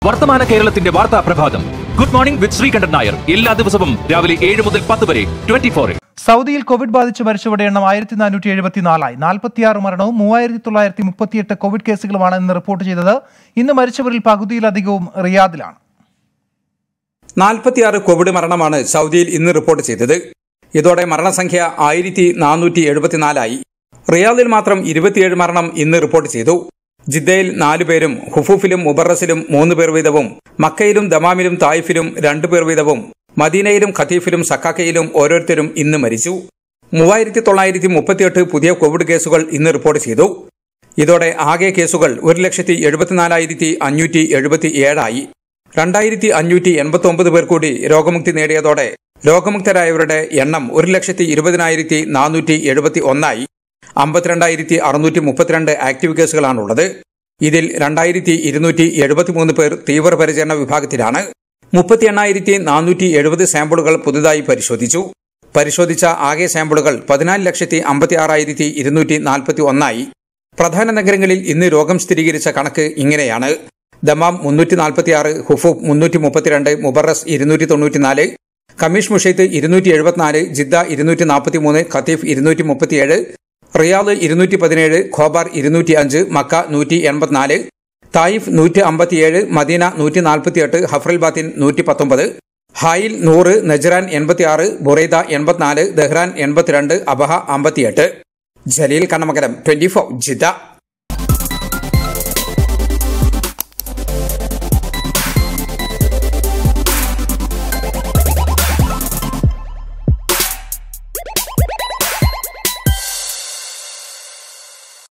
വർത്തമാന കേരളത്തിന്റെ വാർത്താ പ്രഭാതം good morning with Sreekandan Nair എല്ലാ ദിവസവും രാവിലെ ഏഴ് മുതൽ പത്ത് വരെ ട്വന്റി ഫോറിൽ സൗദിയിൽ കോവിഡ് ബാധിച്ച് മരിച്ചവരുടെ എണ്ണം ആയിരത്തി നാനൂറ്റി എഴുപത്തിനാലായി നാൽപ്പത്തിയാറ് മരണവും മൂവായിരത്തി തൊള്ളായിരത്തി മുപ്പത്തിയെട്ട് കോവിഡ് കേസുകളുമാണ് ഇന്ന് റിപ്പോർട്ട് ചെയ്തത് ഇന്ന് മരിച്ചവരിൽ പകുതിയിലധികവും റിയാദിലാണ് നാൽപ്പത്തിയാറ് കോവിഡ് മരണമാണ് സൗദിയിൽ ഇന്ന് റിപ്പോർട്ട് ചെയ്തത് ഇതോടെ മരണസംഖ്യ ആയിരത്തി നാനൂറ്റി എഴുപത്തിനാലായി റിയാദിൽ മാത്രം ഇരുപത്തിയേഴ് മരണം ഇന്ന് റിപ്പോർട്ട് ചെയ്തു ജിദ്ദയിൽ നാലുപേരും ഹുഫൂഫിലും മുബറസിലും മൂന്ന് പേർ വീതവും മക്കയിലും ദമാമിലും തായിഫിലും രണ്ടു പേർ വീതവും മദീനയിലും ഖത്തീഫിലും സക്കാക്കയിലും ഓരോരുത്തരും ഇന്ന് മരിച്ചു മൂവായിരത്തി തൊള്ളായിരത്തി മുപ്പത്തിയെട്ട് പുതിയ കോവിഡ് കേസുകൾ ഇന്ന് റിപ്പോർട്ട് ചെയ്തു ഇതോടെ ആകെ കേസുകൾ ഒരു ലക്ഷത്തി എഴുപത്തിനാലായിരത്തി അഞ്ഞൂറ്റി എഴുപത്തി ഏഴായി രണ്ടായിരത്തി അഞ്ഞൂറ്റി എൺപത്തി ഒമ്പത് പേർ കൂടി രോഗമുക്തി നേടിയതോടെ രോഗമുക്തരായവരുടെ എണ്ണം ഒരു ലക്ഷത്തി ഇരുപതിനായിരത്തി നാനൂറ്റി എഴുപത്തി ഒന്നായി അമ്പത്തിരണ്ടായിരത്തി അറുന്നൂറ്റി മുപ്പത്തിരണ്ട് ആക്റ്റീവ് കേസുകളാണുള്ളത് ഇതിൽ രണ്ടായിരത്തി ഇരുന്നൂറ്റി എഴുപത്തിമൂന്ന് പേർ തീവ്രപരിചരണ വിഭാഗത്തിലാണ് മുപ്പത്തി എണ്ണായിരത്തി നാനൂറ്റി എഴുപത് സാമ്പിളുകൾ പുതുതായി പരിശോധിച്ചു പരിശോധിച്ച ആകെ സാമ്പിളുകൾ പതിനാല് ലക്ഷത്തി അമ്പത്തി ആറായിരത്തി ഇരുന്നൂറ്റി നാൽപ്പത്തി ഒന്നായി പ്രധാന നഗരങ്ങളിൽ ഇന്ന് രോഗം സ്ഥിരീകരിച്ച കണക്ക് ഇങ്ങനെയാണ് ദമാം മുന്നൂറ്റി നാൽപ്പത്തിയാറ് ഹുഫൂഫ് മുന്നൂറ്റി മുപ്പത്തിരണ്ട് മുബറസ് ഇരുന്നൂറ്റി തൊണ്ണൂറ്റിനാല് കമീഷ് മുഷൈത്ത് ഇരുന്നൂറ്റി എഴുപത്തിനാല് ജിദ്ദ ഇരുന്നൂറ്റി നാൽപ്പത്തിമൂന്ന് ഖത്തീഫ് ഇരുന്നൂറ്റി മുപ്പത്തിയേഴ് റിയാദ് ഇരുന്നൂറ്റി പതിനേഴ് ഖോബാർ ഇരുന്നൂറ്റി അഞ്ച് മക്ക നൂറ്റി എൺപത്തിനാല് തായിഫ് നൂറ്റി അമ്പത്തിയേഴ് മദീന നൂറ്റി നാൽപ്പത്തിയെട്ട് ഹഫ്രൽബാത്തിൻ നൂറ്റി പത്തൊമ്പത് ഹായിൽ നൂറ് നജ്റാൻ എൺപത്തിയാറ് ബുറൈദ എൺപത്തിനാല് ദഹ്റാൻ എൺപത്തിരണ്ട് അബഹ അമ്പത്തിയെട്ട് Jaleel Kannamakalam twenty four Jeddah